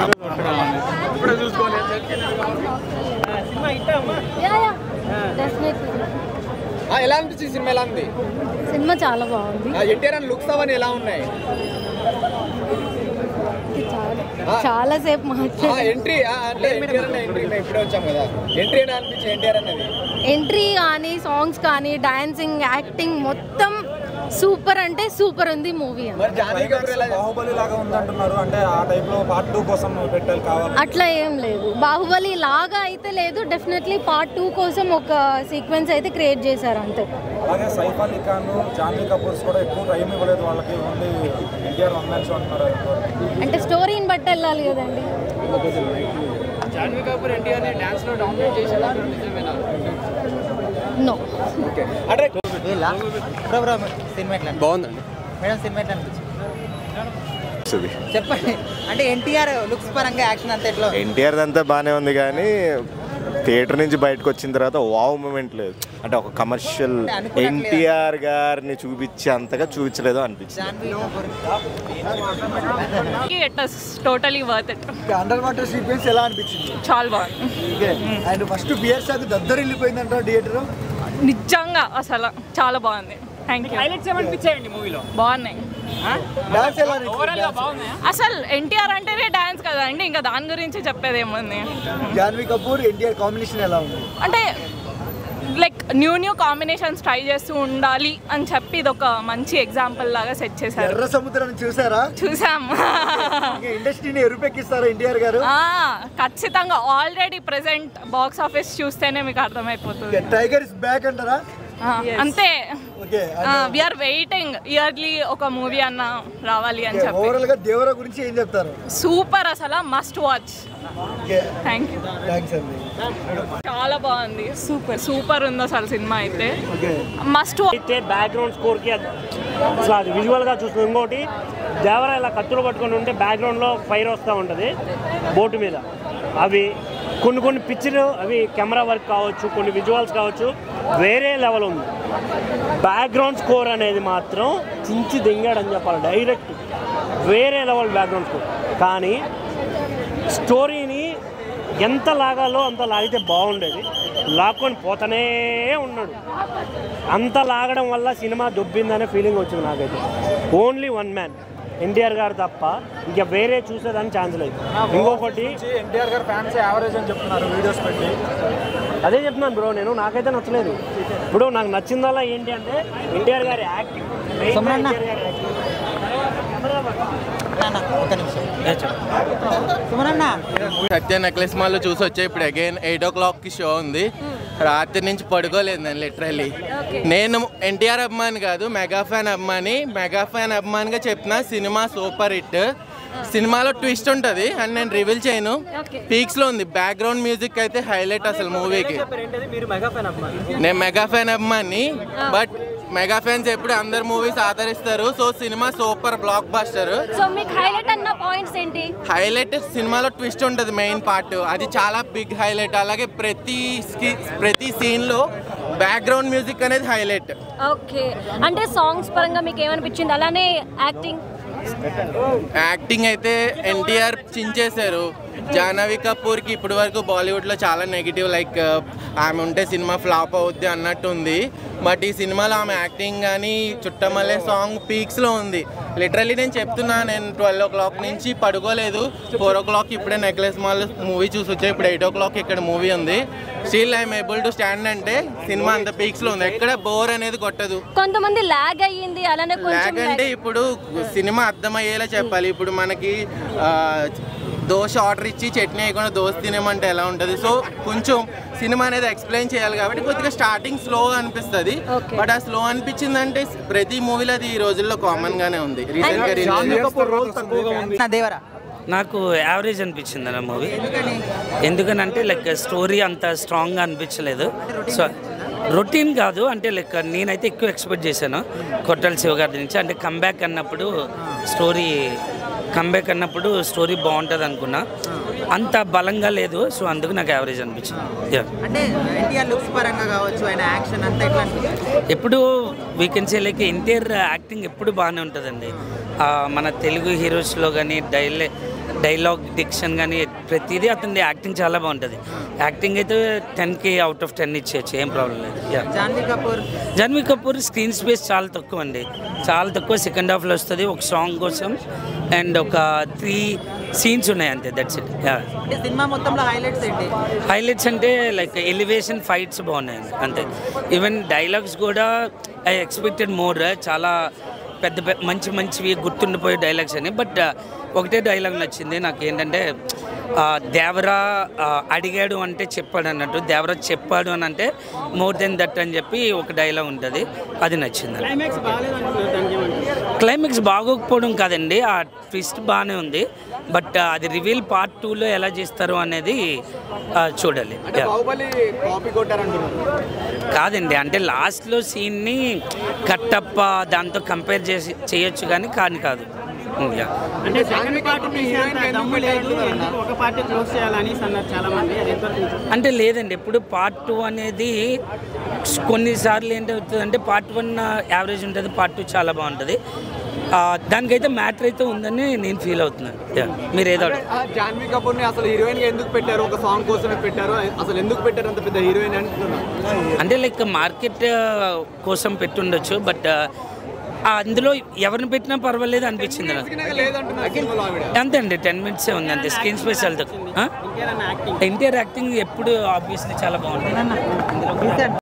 ఆ, ఎలా అనిపించింది సినిమా ఎలా ఉంది సినిమా చాలా బాగుంది ఎన్టీఆర్ అని లుక్స్ అవన్నీ ఎలా ఉన్నాయి చాలా చాలా సేపు మాట్లాడి ఎంట్రీ అంటే ఎన్టీఆర్ అన్న ఎంట్రీ మేము ఇప్పుడే వచ్చాం కదా ఎంట్రీ ఎలా అనిపించింది ఎన్టీఆర్ అన్నది ఎంట్రీ కానీ సాంగ్స్ కానీ డాన్సింగ్ యాక్టింగ్ మొత్తం సూపర్ అంటే సూపర్ ఉంది మూవీ మరి జానవి కపూర్ ఎలా బాహుబలి లాగా ఉందంటున్నారు అంటే ఆ టైప్ లో పార్ట్ టూ కోసం పెట్టాలి కావాలి అట్లా ఏం లేదు బాహుబలి లాగా అయితే లేదు డెఫినెట్లీ పార్ట్ టూ కోసం ఒక సీక్వెన్స్ అయితే క్రియేట్ చేశారు అంతే అలాగే సైఫ్ అలీ ఖాన్ జాన్వీ కపూర్స్ కూడా ఎక్కువ టైం ఇవ్వలేదు వాళ్ళకి only NTR one man show అంటున్నారు అంటే స్టోరీని బట్టి వెళ్ళాలి కదండి జాన్వీ కపూర్ ఎన్టీఆర్ ని డాన్స్ లో డామినేట్ చేసేలా నిజమేనా నో ఓకే అంటే బ్రో బ్రో సినిమా ఎట్లా బాగుందండి మేడం సినిమా ఎట్లా అనిపించింది చెప్పండి అంటే ఎన్టీఆర్ లుక్స్ పరంగా యాక్షన్ అంతా ఎట్లా ఉంది? ఎన్టీఆర్ అంతా బాగానే ఉంది కానీ థియేటర్ నుంచి బయటకు వచ్చిన తర్వాత వావ్ మూమెంట్ లేదు అంటే ఒక కమర్షియల్ ఎన్టీఆర్ గారిని చూపించే అంతగా చూపించలేదు అనిపించింది Janhvi Kapoor it was totally worth it underwater sequence ఎలా అనిపించింది చాలా బాగుంది అండ్ ఫస్ట్ బియర్ షాక్ దద్దరు వెళ్ళిపోయిందంట థియేటర్ నిజంగా అసలు చాలా బాగుంది థ్యాంక్ యూ హైలైట్స్ ఏమనిపించాయండి మూవీలో బాగున్నాయి డాన్స్ ఎలా ఓవరాల్ గా బాగున్నాయా అసలు ఎన్టీఆర్ అంటేనే డాన్స్ కదా అండి ఇంకా దాని గురించి చెప్పేది ఏముంది జాన్వీ కపూర్ ఎన్టీఆర్ కాంబినేషన్ ఎలా ఉంది అంటే like new new combinations try చేస్తూ ఉండాలి అని చెప్పి ఇది ఒక మంచి ఎగ్జాంపుల్ లాగా సెట్ చేశారు ఎర్ర సముద్రాన్ని చూసారా చూసాం ఇంకా ఇండస్ట్రీని ఎరుపెక్కిస్తారా ఎన్టీఆర్ గారు ఆ, ఖచ్చితంగా ఆల్రెడీ ప్రెసెంట్ బాక్స్ ఆఫీస్ చూస్తేనే మీకు అర్థమైపోతుంది టైగర్ ఇస్ బ్యాక్ అంటారా ఆ, అంతే ఓకే విఆర్ వెయిటింగ్ ఇయర్లీ ఒక మూవీ అన్న రావాలి అని చెప్పి ఓవరాల్ గా దేవరా గురించి ఏం చెప్తారు సూపర్ అసలు must watch okay thank you thanks అండి చాలా బాగుంది సూపర్ సూపర్ ఉంది అసలు సినిమా అయితే ఓకే మస్ట్ అయితే బ్యాక్గ్రౌండ్ స్కోర్కి అసలు అది విజువల్గా చూస్తుంది ఇంకోటి దేవర ఇలా కత్తులు పట్టుకొని ఉంటే బ్యాక్గ్రౌండ్లో ఫైర్ వస్తూ ఉంటుంది బోటు మీద అవి కొన్ని కొన్ని పిక్చర్ అవి కెమెరా వర్క్ కావచ్చు కొన్ని విజువల్స్ కావచ్చు వేరే లెవెల్ ఉంది బ్యాక్గ్రౌండ్ స్కోర్ అనేది మాత్రం చించి దింగాడని చెప్పాలి డైరెక్ట్ వేరే లెవెల్ బ్యాక్గ్రౌండ్ స్కోర్ కానీ స్టోరీని ఎంత లాగాలో అంత లాగితే బాగుండేది లాక్కొని పోతూనే ఉన్నాడు అంత లాగడం వల్ల సినిమా దొబ్బిందనే ఫీలింగ్ వచ్చింది నాకైతే ఓన్లీ వన్ మ్యాన్ ఎన్టీఆర్ గారు తప్ప ఇంకా వేరే చూసేదానికి ఛాన్స్ లేదు ఇంకొకటి ఎన్టీఆర్ గారు ఫ్యాన్స్ యావరేజ్ అని చెప్తున్నారు వీడియోస్ పెట్టి అదే చెప్తున్నాను బ్రో నేను నాకైతే నచ్చలేదు ఇప్పుడు నాకు నచ్చిందల్లా ఏంటి అంటే ఎన్టీఆర్ గారి యాక్టింగ్ సుమనన్న. అన్న, ఒక్క నిమిషం సుమనన్న సత్య నెక్లెస్ మాల్ చూసి వచ్చే ఇప్పుడు అగైన్ ఎయిట్ ఓ క్లాక్ కి షో ఉంది రాత్రి నుంచి పడుకోలేదు నేను లిటరల్లీ నేను ఎన్టీఆర్ అభిమాని కాదు మెగా ఫ్యాన్ అభిమాని మెగా ఫ్యాన్ అభిమానిగా చెప్పిన సినిమా సూపర్ హిట్ సినిమాలో ట్విస్ట్ ఉంటుంది అని నేను రివీల్ చేయను పీక్స్ లో ఉంది బ్యాక్గ్రౌండ్ మ్యూజిక్ అయితే హైలైట్ అసలు మూవీకి మీరు మెగా ఫ్యాన్ అమ్మా నేను మెగా ఫ్యాన్ అభిమాని బట్ మెగా ఫ్యాన్స్ ఎప్పుడు అందరు మూవీస్ ఆదరిస్తారు సో సినిమా సూపర్ బ్లాక్ బాస్టర్ సో మీకు హైలైట్ అన్న పాయింట్స్ ఏంటి హైలైట్ సినిమాలో ట్విస్ట్ ఉంటుంది మెయిన్ పార్ట్ అది చాలా బిగ్ హైలైట్ అలాగే ప్రతి ski- ప్రతి సీన్ లో బ్యాక్గ్రౌండ్ మ్యూజిక్ అనేది హైలైట్ ఓకే అంటే సాంగ్స్ పరంగా మీకు ఏమనిపించింది అలానే యాక్టింగ్ యాక్టింగ్ అయితే ఎన్టీఆర్ చించేశారు జాహ్నవి కపూర్కి ఇప్పటి వరకు బాలీవుడ్లో చాలా నెగిటివ్ లైక్ ఆమె ఉంటే సినిమా ఫ్లాప్ అవుద్ది అన్నట్టు ఉంది బట్ ఈ సినిమాలో ఆమె యాక్టింగ్ కానీ చుట్టమల్లే సాంగ్ పీక్స్లో ఉంది లిటరల్లీ నేను చెప్తున్నా నేను ట్వెల్వ్ ఓ క్లాక్ నుంచి పడుకోలేదు ఫోర్ ఓ క్లాక్ ఇప్పుడే నెక్లెస్ మాల్ మూవీ చూసి వచ్చా ఇప్పుడు ఎయిట్ ఓ క్లాక్ ఇక్కడ మూవీ ఉంది still I'm able to stand అంటే సినిమా అంత పీక్స్లో ఉంది ఎక్కడ బోర్ అనేది కొట్టదు కొంతమంది లాగ్ అయ్యింది అలానే లాగ్ అంటే ఇప్పుడు సినిమా అర్థమయ్యేలా చెప్పాలి ఇప్పుడు మనకి ఆ, దోశ ఆర్డర్ ఇచ్చి చట్నీ వేయకుండా దోశ తినేమంటే ఎలా ఉంటుంది సో కొంచెం సినిమా అనేది ఎక్స్ప్లెయిన్ చేయాలి కాబట్టి కొద్దిగా స్టార్టింగ్ స్లోగా అనిపిస్తుంది బట్ ఆ స్లో అనిపించిందంటే ప్రతి మూవీలో అది ఈ రోజుల్లో కామన్ గానే ఉంది రీసెంట్ గా రిలీజ్ నా దేవరా నాకు యావరేజ్ అనిపించింది అన్న మూవీ ఎందుకనంటే లైక్ స్టోరీ అంత స్ట్రాంగ్గా అనిపించలేదు సో రొటీన్ కాదు అంటే లైక్ నేనైతే ఎక్కువ ఎక్స్పెక్ట్ చేశాను కొట్టల శివగారి నుంచి అంటే కంబ్యాక్ అన్నప్పుడు స్టోరీ కంబ్యాక్ అన్నప్పుడు స్టోరీ బాగుంటుంది అనుకున్నా అంత బలంగా లేదు సో అందుకు నాకు యావరేజ్ అనిపించింది Yeah. అంటే ఎన్టీఆర్ లుక్స్ పరంగా కావచ్చు ఆయన యాక్షన్ అంతా ఎట్లా అనిపించింది ఎప్పుడు వీకెండ్ లైక్ ఎన్టీఆర్ యాక్టింగ్ ఎప్పుడు బాగానే ఉంటుందండి ఆ, మన తెలుగు హీరోస్లో కానీ డైలే డైలాగ్ డిక్షన్ కానీ ప్రతిదీ అతని యాక్టింగ్ చాలా బాగుంటుంది యాక్టింగ్ అయితే టెన్కి అవుట్ ఆఫ్ టెన్ ఇచ్చేయచ్చు ఏం ప్రాబ్లం లేదు yeah Janhvi Kapoor Janhvi Kapoor screen space చాలా తక్కువ అండి చాలా తక్కువ సెకండ్ హాఫ్లో వస్తుంది ఒక సాంగ్ కోసం అండ్ ఒక త్రీ సీన్స్ ఉన్నాయి అంతే దట్స్ ఇట్ యా అంటే సినిమా మొత్తంలో హైలైట్స్ ఏంటి హైలైట్స్ అంటే లైక్ ఎలివేషన్ ఫైట్స్ బాగున్నాయి అంతే ఈవెన్ డైలాగ్స్ కూడా ఐ ఎక్స్పెక్టెడ్ మోర్ చాలా పెద్ద పెద్ద మంచి మంచివి గుర్తుండిపోయే డైలాగ్స్ అని బట్ ఒకటే డైలాగ్ నచ్చింది నాకు ఏంటంటే ఆ, దేవరా ఆ, అడిగాడు అంటే చెప్పాడు అన్నట్టు దేవరా చెప్పాడు అని అంటే మోర్ దెన్ దట్ అని చెప్పి ఒక డైలాగ్ ఉంటుంది అది నచ్చింది క్లైమాక్స్ బాగాలేదంటున్నారు దానికి ఏమంటారు క్లైమాక్స్ బాగోకపోవడం కాదండి ఆ ట్విస్ట్ బాగానే ఉంది బట్ అది రివీల్ పార్ట్ టూలో ఎలా చేస్తారు అనేది ఆ, చూడాలి Yeah. బాహుబలి కాపీ కొట్టారంటున్నారు కాదండి అంటే లాస్ట్లో సీన్ని కట్టప్ప దాంతో కంపేర్ చేసి చేయొచ్చు కానీ కాని కాదు Yeah. అంటే సెకండ్ పార్ట్ దమ్ము లేదు ఎందుకు ఒక పార్టీ క్లోజ్ చేయాలని అన్నారు చాలా మంది అది ఎంతవరకు నిజం? అంటే లేదండి ఎప్పుడు పార్ట్ టూ అనేది కొన్నిసార్లు ఏంటవుతుంది అంటే పార్ట్ వన్ యావరేజ్ ఉంటుంది పార్ట్ టూ చాలా బాగుంటుంది ఆ, దానికైతే మ్యాటర్ అయితే ఉందని నేను ఫీల్ అవుతున్నాను Yeah. మీరు ఏదో అంటే, ఆ జాన్వీ కపూర్ ని అసలు హీరోయిన్ గా ఎందుకు పెట్టారు ఒక సాంగ్ కోసమే పెట్టారు అసలు ఎందుకు పెట్టారు అంత పెద్ద హీరోయిన్ అంటున్నారు అంటే లైక్ మార్కెట్ కోసం పెట్టుండొచ్చు బట్ అందులో ఎవరిని పెట్టినా పర్వాలేదు అనిపించింది నాకు లేదంటున్నారు సినిమాలో ఆవిడ అంతే అండి టెన్ మినిట్సే ఉంది అంతే స్క్రీన్ స్పేస్ వెళ్తుంది ఇంకేదన్నా యాక్టింగ్ ఎన్టీఆర్ యాక్టింగ్ ఎప్పుడు ఆబ్వియస్లీ చాలా బాగుంటుంది